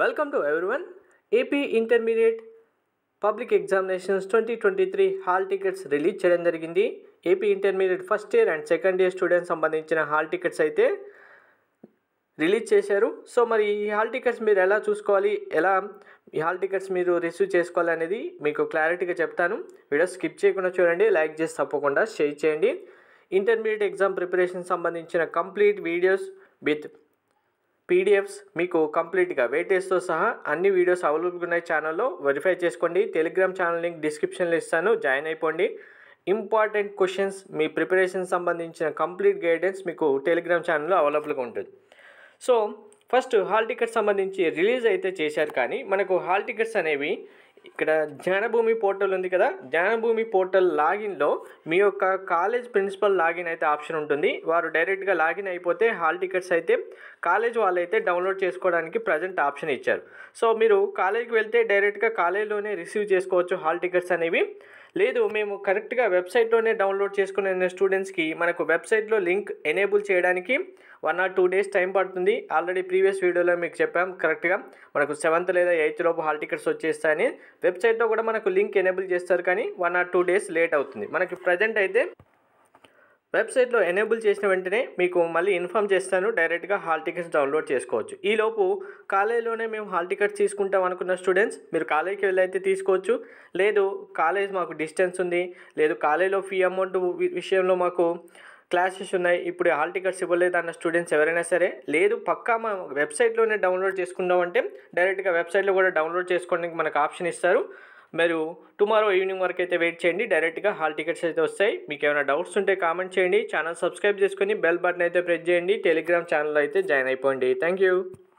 welcome to everyone AP intermediate public examinations twenty twenty three hall tickets release చేయడం జరిగింది AP intermediate first year and second year students సంబంధించిన hall tickets అయితే release చేశారు so మరి ఈ hall tickets మీరు ఎలా చూసుకోవాలి ఎలా ఈ హాల్ టికెట్స్ మీరు రిసీవ్ చేసుకోవాలి అనేది మీకు క్లారిటీగా చెప్తాను వీడియో స్కిప్ చేయకుండా చూడండి లైక్ చేసి తప్పకుండా షేర్ చేయండి ఇంటర్మీడియట్ ఎగ్జామ్ ప్రిపరేషన్ సంబంధించిన కంప్లీట్ వీడియోస్ విత్ పీడిఎఫ్స్ మీకు కంప్లీట్గా వెయిటేజ్తో సహా అన్ని వీడియోస్ అవైలబుల్గా ఉన్నాయి ఛానల్లో వెరిఫై చేసుకోండి టెలిగ్రామ్ ఛానల్ లింక్ డిస్క్రిప్షన్లో ఇస్తాను జాయిన్ అయిపోండి ఇంపార్టెంట్ క్వశ్చన్స్ మీ ప్రిపరేషన్ సంబంధించిన కంప్లీట్ గైడెన్స్ మీకు టెలిగ్రామ్ ఛానల్లో అవైలబుల్గా ఉంటుంది సో ఫస్ట్ హాల్ టికెట్స్ సంబంధించి రిలీజ్ అయితే చేశారు కానీ మనకు హాల్ టికెట్స్ అనేవి ఇక్కడ జ్ఞానభూమి పోర్టల్ ఉంది కదా జ్ఞానభూమి పోర్టల్ లాగిన్లో మీ యొక్క కాలేజ్ ప్రిన్సిపల్ లాగిన్ అయితే ఆప్షన్ ఉంటుంది వారు డైరెక్ట్గా లాగిన్ అయిపోతే హాల్ టికెట్స్ అయితే కాలేజ్ వాళ్ళైతే డౌన్లోడ్ చేసుకోవడానికి ప్రజెంట్ ఆప్షన్ ఇచ్చారు సో మీరు కాలేజ్కి వెళ్తే డైరెక్ట్గా కాలేజ్లోనే రిసీవ్ చేసుకోవచ్చు హాల్ టికెట్స్ అనేవి లేదు మేము కరెక్ట్గా వెబ్సైట్లోనే డౌన్లోడ్ చేసుకునే స్టూడెంట్స్కి మనకు వెబ్సైట్లో లింక్ ఎనేబుల్ చేయడానికి one or two days time పడుతుంది ఆల్రెడీ ప్రీవియస్ వీడియోలో మీకు చెప్పాం కరెక్ట్గా మనకు సెవెంత్ లేదా ఎయిత్ లోపు హాల్ టికెట్స్ వచ్చేస్తాయని వెబ్సైట్లో కూడా మనకు లింక్ ఎనేబుల్ చేస్తారు కానీ one or two days late అవుతుంది మనకి ప్రజెంట్ అయితే వెబ్సైట్లో ఎనేబుల్ చేసిన వెంటనే మీకు మళ్ళీ ఇన్ఫామ్ చేస్తాను డైరెక్ట్గా హాల్ టికెట్స్ డౌన్లోడ్ చేసుకోవచ్చు ఈలోపు కాలేజీలోనే మేము హాల్ టికెట్స్ తీసుకుంటాం అనుకున్న స్టూడెంట్స్ మీరు కాలేజీకి వెళ్ళి అయితే తీసుకోవచ్చు లేదు కాలేజ్ మాకు డిస్టెన్స్ ఉంది లేదు కాలేజీలో ఫీ అమౌంట్ వి- విషయంలో మాకు క్లాసెస్ ఉన్నాయి ఇప్పుడు హాల్ టికెట్స్ ఇవ్వలేదు అన్న స్టూడెంట్స్ ఎవరైనా సరే లేదు పక్కా మా వెబ్సైట్లోనే డౌన్లోడ్ చేసుకుందాం అంటే డైరెక్ట్గా వెబ్సైట్లో కూడా డౌన్లోడ్ చేసుకోవడానికి మనకు ఆప్షన్ ఇస్తారు మీరు టుమారో ఈవినింగ్ వరకు అయితే వెయిట్ చేయండి డైరెక్ట్గా హాల్ టికెట్స్ అయితే వస్తాయి మీకు ఏమైనా డౌట్స్ ఉంటే కామెంట్ చేయండి ఛానల్ సబ్స్క్రైబ్ చేసుకొని బెల్ బటన్ అయితే ప్రెస్ చేయండి టెలిగ్రామ్ ఛానల్ అయితే జాయిన్ అయిపోండి థ్యాంక్ యూ